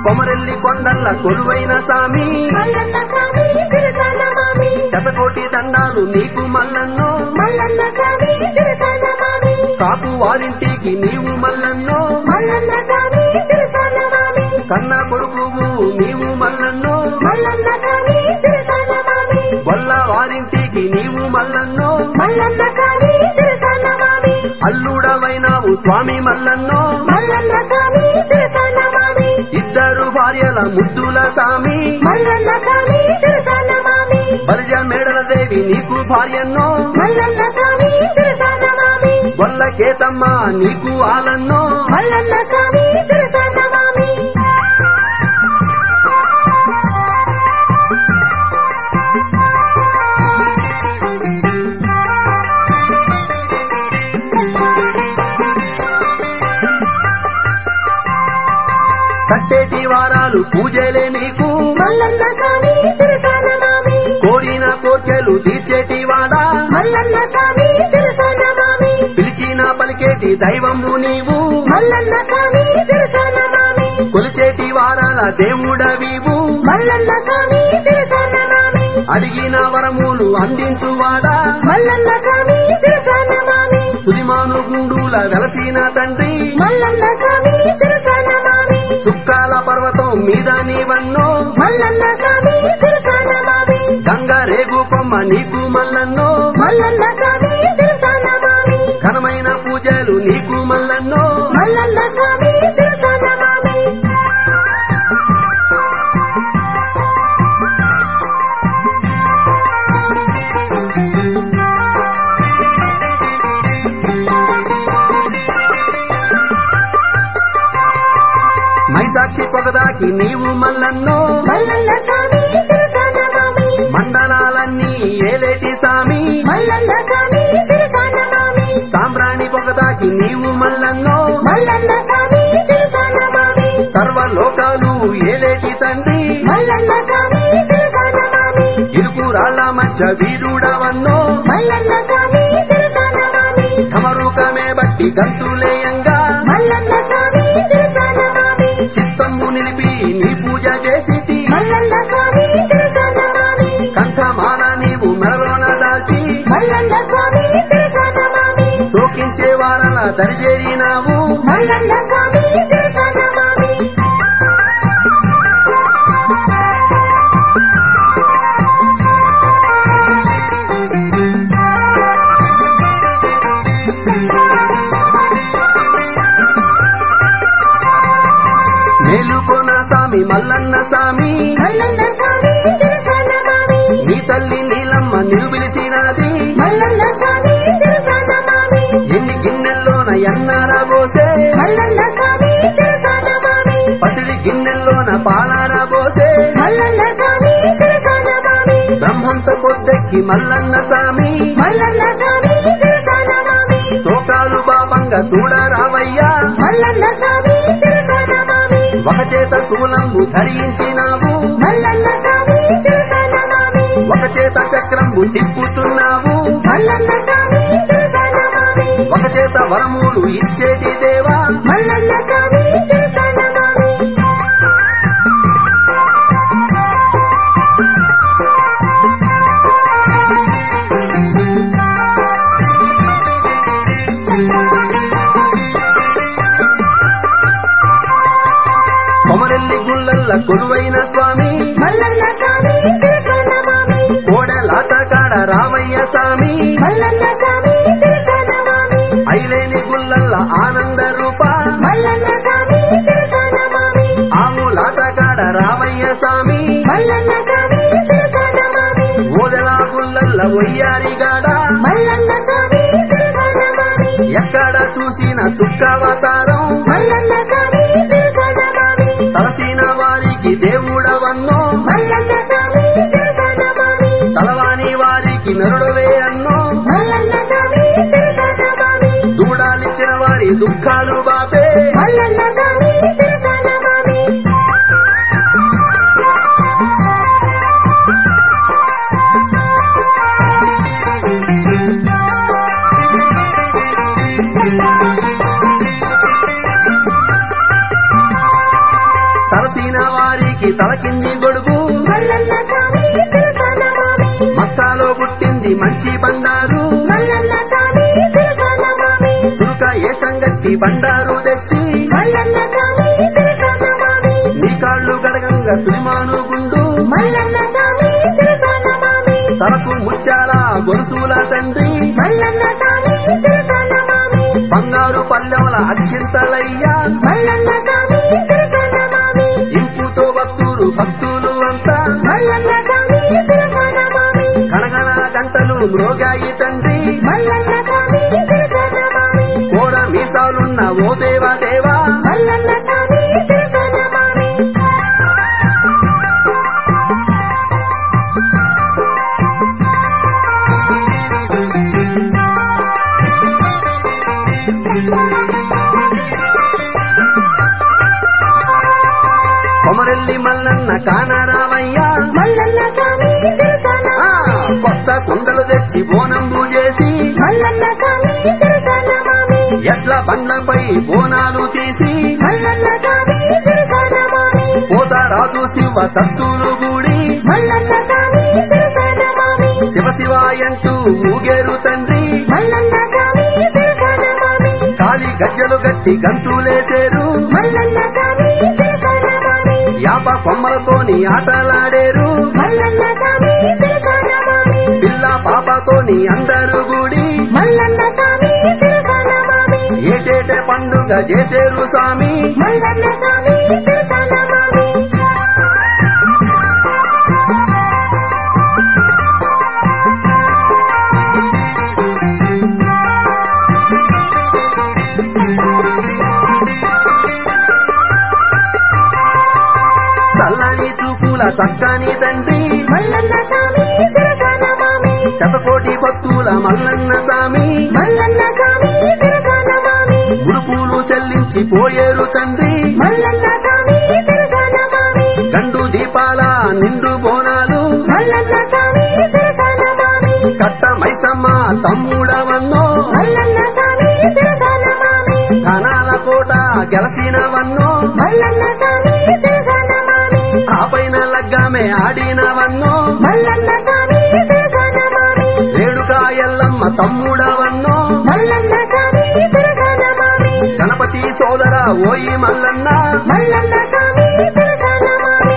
కొమరెల్లి కొండల్ల కొలువైన సామి మల్లన్న స్వామి శిరసాన మామి శతకోటి దండాలు నీకు మల్లన్నో మల్లన్న స్వామి శిరసాన మామి కాపు వారింటికి నీవు మల్లన్నో మల్లన్న స్వామి శిరసాన మామి కన్న కొడుకువు నీవు మల్లన్నో మల్లన్న స్వామి శిరసాన మామి వల్ల వారింటికి నీవు మల్లన్నో మల్లన్న స్వామి శిరసాన మామి అల్లుడవైనావు స్వామి మల్లన్నో మల్లన్న స్వామి శిరసాన మామి ఇద్దరు భార్యల ముద్దుల సామి మల్లన్న స్వామి శిరసాన మామి బలిజ మేడల దేవి నీకు భార్యన్నో మల్లన్న స్వామి శిరసాన మామి వల్ల కేతమ్మ నీకు ఆలన్నో మల్లన్న స్వామి శిరసాన మామి సట్టేటి వారాలు పూజలే నీకు మల్లన్న స్వామి శిరసాన మామి కోరిన కోర్కెలు తీర్చేటి వాడా మల్లన్న స్వామి శిరసాన మామి పిలిచిన పలికేటి దైవము నీవు మల్లన్న స్వామి శిరసాన మామి కొలిచేటి వారాల దేవుడవివు మల్లన్న స్వామి శిరసాన మామి అడిగిన వరములు అందించువాడా మల్లన్న స్వామి శిరసాన మామి సురిమాను గుండుల వెలసిన తండ్రి మల్లన్న స్వామి శిరసాన మామి చుక్కాల పర్వతం మీద నీవన్నో మల్లన్న స్వామి శిరసాన మామి గంగ రేగు కొమ్మ నీకు మల్లన్నో మల్లన్న స్వామి శిరసాన మామి ఘనమైన పూజలు నీకు మల్లన్నో మల్లన్న స్వామి శిరసాన మామి మైసాక్షి పొగదాకి నీవు మల్లన్నో మల్లన్న స్వామి శిరసాన మామి మండలాలన్నీ ఏలేటి సామి మల్లన్న స్వామి శిరసాన మామి సాంబ్రాణి పొగదాకి నీవు మల్లన్నో మల్లన్న స్వామి శిరసాన మామి సర్వలోకాలు ఏలేటి తండ్రి మల్లన్న స్వామి శిరసాన మామి ఇరుకు రాళ్ల మధ్య వీరుడవన్నో మల్లన్న స్వామి శిరసాన మామి ఢమరుకమే బట్టి గంతులేయంగా మల్లన్న స్వామి శిరసాన మామి చిత్తము నిలిపి నీ పూజ చేసి మల్లన్న స్వామి శిరసాన మామి కంఠమాల నీవు మెడలోన దాల్చి మల్లన్న స్వామి శిరసాన మామి శోకించే వారల దరిచేరినావు మల్లన్న స్వామి శిరసాన మామి మేలుకొన సామి మల్లన్న సామి మల్లన్న స్వామి శిరసాన మామి నీ తల్లి నీలమ్మ నిలుపిలిచినది మల్లన్న స్వామి శిరసాన మామి ఎన్ని గిన్నెల్లోన ఎన్నారా పోసే మల్లన్న స్వామి శిరసాన మామి పసిడి గిన్నెల్లోన పాలారా పోసే మల్లన్న స్వామి శిరసాన మామి బ్రహ్మంత పొద్దెక్కి మల్లన్న సామి మల్లన్న స్వామి శిరసాన మామి శోకాలు పాపంగా చూడరావయ్యా మల్లన్న స్వామి శిరసాన మామి ఒక చేత శూలంబు ధరించినావు మల్లన్న స్వామి శిరసాన మామి ఒక చేత చక్రంబు తిప్పుతున్నావు మల్లన్న స్వామి శిరసాన మామి ఒక చేత వరములు ఇచ్చేటి దేవా మల్లన్న స్వామి శిరసాన మామి కొమరెల్లి గుళ్ళల్ల కొలువైన స్వామి మల్లన్న స్వామి శిరసాన మామి కోడలాట కాడ రామయ్య స్వామి మల్లన్న స్వామి శిరసాన మామి ఐలేని గుళ్ళల్ల ఆనంద రూప మల్లన్న స్వామి శిరసాన మామి ఆములాట కాడ రామయ్య స్వామి మల్లన్న స్వామి శిరసాన మామి ఓదెల గుళ్ళల్ల ఒయ్యారిగాడ మల్లన్న స్వామి శిరసాన మామి ఎక్కడ చూసిన చుక్కవతారం మల్లన్న స్వామి శిరసాన మామి తలసిన వారికి దేవుడవన్నో మల్లన్న స్వామి శిరసాన మామి తలవాని వారికి నరుడవే అన్నో మల్లన్న స్వామి శిరసాన మామి దూడాలిచ్చిన వారి దుఃఖాలు బాపే మల్లన్న స్వామి శిరసాన మామి తలసిన వారికి తలకింది గొడుగు మల్లన్న స్వామి శిరసాన మామి మక్కాలో పుట్టింది మంచి బండారు మల్లన్న స్వామి శిరసాన మామి తురుక ఏషంగట్టి బండారు తెచ్చి మల్లన్న స్వామి శిరసాన మామి నీ కాళ్ళు గడగంగా సులిమాను గుండు మల్లన్న స్వామి శిరసాన మామి తలకు ముత్యాల గొలుసుల తండ్రి మల్లన్న స్వామి శిరసాన మామి బంగారు పల్లెముల అక్షింతలయ్యా మల్లన్న స్వామి శిరసాన మామి ఇంపుతో భక్తులు భక్తులు అంతా మల్లన్న స్వామి శిరసాన మామి కనగన గంటలు మ్రోగాయి తండ్రి మల్లన్న స్వామి శిరసాన మామి కోడ మీసాలున్న ఓ దేవా దేవా మల్లన్న స్వామి శిరసాన మామి కొమరెల్లి మల్లన్న కానరామయ్యా మల్లన్న స్వామి శిరసాన ఆ, కొత్త కుండలు తెచ్చి బోనంబు చేసి మల్లన్న స్వామి శిరసాన మామి ఎట్ల బండ్లపై బోనాలు తీసి మల్లన్న స్వామి శిరసాన మామి పోతారాజు శివ సత్తులు గూడి మల్లన్న స్వామి శిరసాన మామి శివ శివ అంటూ ఊగేరు తండ్రి మల్లన్న స్వామి శిరసాన మామి కాలి గజ్జలు గట్టి గంతులేసేరు మల్లన్న స్వామి శిరసాన మామి యాప కొమ్మలతోని ఆటలాడేరు మల్లన్న స్వామి శిరసాన మామి పిల్ల పాపతోని అందరు గూడి మల్లన్న స్వామి శిరసాన మామి ఏటేటే పండుగ చేసేరు స్వామి మల్లన్న స్వామి శిరసాన మామి చల్లని చూపుల చక్కని తండ్రి మల్లన్న స్వామి శిరసాన మామి శతకోటి భక్తుల మల్లన్న స్వామి మల్లన్న స్వామి శిరసాన మామి ముడుపులు చెల్లించి పోయేరు తండ్రి మల్లన్న స్వామి శిరసాన మామి గండు దీపాల నిండు బోనాలు మల్లన్న స్వామి శిరసాన మామి కట్ట మైసమ్మ తమ్ముడవన్నో మల్లన్న స్వామి శిరసాన మామి ధనాల కోట గెలసినవన్నో మల్లన్న స్వామి శిరసాన మామి ఆ పైన లగ్గమే ఆడినవన్నో మల్లన్న స్వామి శిరసాన మామి రేణుకా ఎల్లమ్మ తమ్ముడవన్నో మల్లన్న స్వామి శిరసాన మామి గణపతి సోదర ఓయి మల్లన్న మల్లన్న స్వామి శిరసాన మామి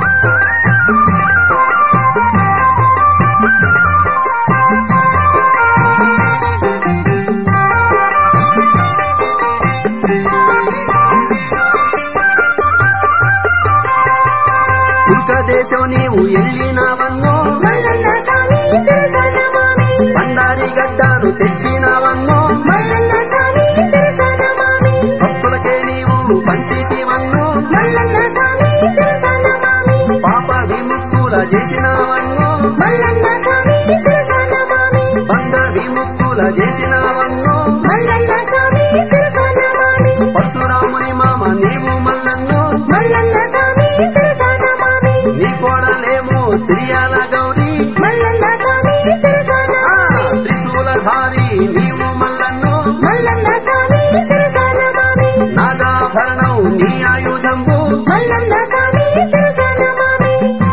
తుర్క దేశం నీవు ఎల్లినవన్నో మల్లన్న స్వామి శిరసాన మామి బండారి గడ్డాను తెచ్చినవన్నో మల్లన్న స్వామి శిరసాన మామి భక్తులకే నీవు పంచితివన్నో మల్లన్న స్వామి శిరసాన మామి పాప విముక్తుల చేసినవన్నో మల్లన్న స్వామి శిరసాన మామి బంధ విముక్తుల చేసినవన్నో మల్లన్న స్వామి శిరసాన మామి పరశురాముని మామ నీవు మల్లన్నో మల్లన్న స్వామి శిరసాన మామి నీ కోడలేమో శ్రీయాల గౌరీ మల్లన్న స్వామి శిరసాన ఆ, మామి త్రిశూలధారి నీవు మల్లన్నో మల్లన్న స్వామి శిరసాన మామి నాగాభరణం నీ ఆయుధంబు మల్లన్న స్వామి శిరసాన మామి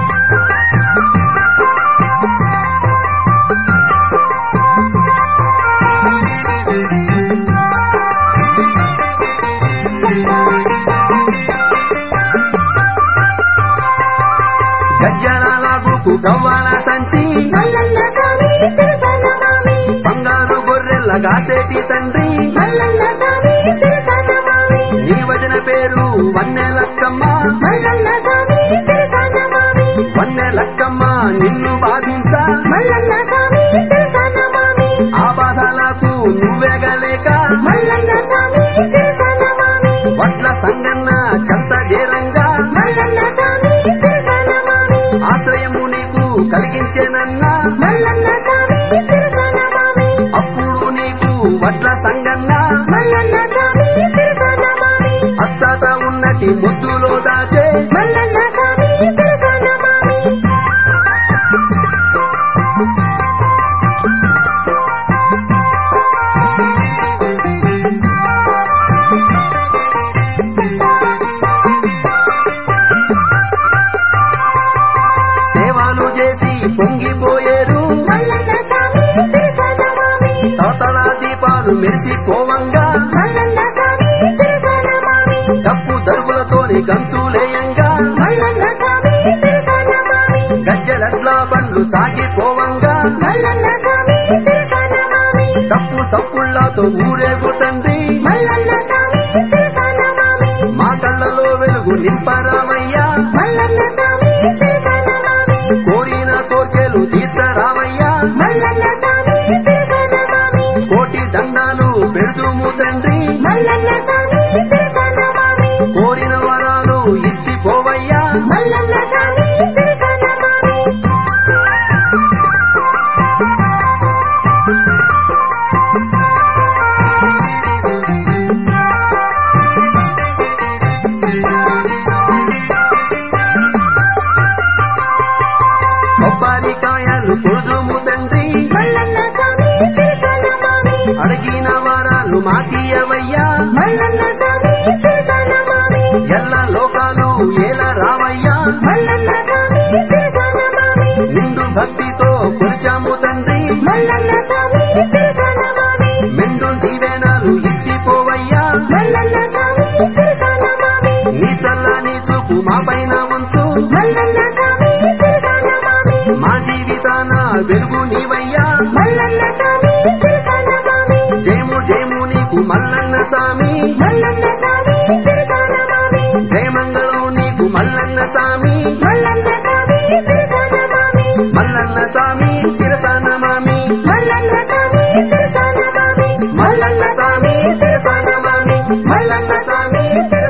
గజ్జల బుకు గవ్వాల సంచి మల్లన్న స్వామి శిరసాన మామి బంగారు గొర్రెల గాసేటి తండ్రి మల్లన్న స్వామి శిరసాన మామి నీ వదిన పేరు వన్నెలక్కమ్మ మల్లన్న స్వామి శిరసాన మామి వన్నెలక్కమ్మ నిన్ను బాధించ మల్లన్న స్వామి శిరసాన మామి ఆ బాధలకు నువ్వెగలేక మల్లన్న స్వామి శిరసాన మామి వడ్ల సంగన్న చెంత చేరంగా మల్లన్న స్వామి శిరసాన మామి ఆశ్రయము నీకు కలిగించేనన్నా మల్లన్న స్వామి శిరసాన మామి అప్పుడు నీకు వడ్ల సంగన్న మల్లన్న స్వామి శిరసాన మామి అచ్చాత ఉన్నటి ముద్దులో దాచే మల్లన్న స్వామి శిరసాన మామి పోవంగా మల్లన్న స్వామి శిరసాన మామి తప్పు దరువులతోని గంతులేయంగా మల్లన్న స్వామి శిరసాన మామి గజ్జలట్లా బండ్లు సాగిపోవంగా మల్లన్న స్వామి శిరసాన మామి తప్పు సప్పుళ్లతో ఊరేగు తండ్రి మల్లన్న స్వామి శిరసాన మామి మా కళ్ళలో వెలుగు నింపరామయ్యా మల్లన్న స్వామి శిరసాన మామి కోరిన కోర్కెలు తీర్చరామయ్యా మల్లన్న స్వామి శిరసాన మామి కోటి దండాలు పెడుదుము తండ్రి మల్లన్న స్వామి శిరసాన మామి కోరిన వరాలు ఇచ్చిపోవయ్యా మల్లన్న స్వామి శిరసాన మామి కొబ్బరికాయలు కొడుదుము తండ్రి మల్లన్న స్వామి శిరసాన మామి అడిగిన వరాలు మాకీయవయ్యా మల్లన్న స్వామి శిరసాన మామి ఎల్ల లోకాలు ఏల రావయ్యా మల్లన్న స్వామి శిరసాన మామి నిండు భక్తితో కొలిచాము తండ్రి మల్లన్న స్వామి శిరసాన మామి మెండు దీవెనాలు ఇచ్చిపోవయ్యా మల్లన్న స్వామి శిరసాన మామి నీ చల్లని చూపు మా పైన ఉంచు మల్లన్న స్వామి శిరసాన మామి మా జీవితాన వెలుగు నీవయ్యా మల్లన్న స్వామి శిరసాన మామి జయము జయము నీకు మల్లన్న స్వామి మల్లన్న స్వామి శిరసాన మామి జయమంగళం నీకు మల్లన్న స్వామి మల్లన్న స్వామి శిరసాన మామి మల్లన్న స్వామి శిరసాన మామి మల్లన్న స్వామి శిరసాన మామి మల్లన్న స్వామి శిరసాన మామి మల్లన్న స్వామి శిరసాన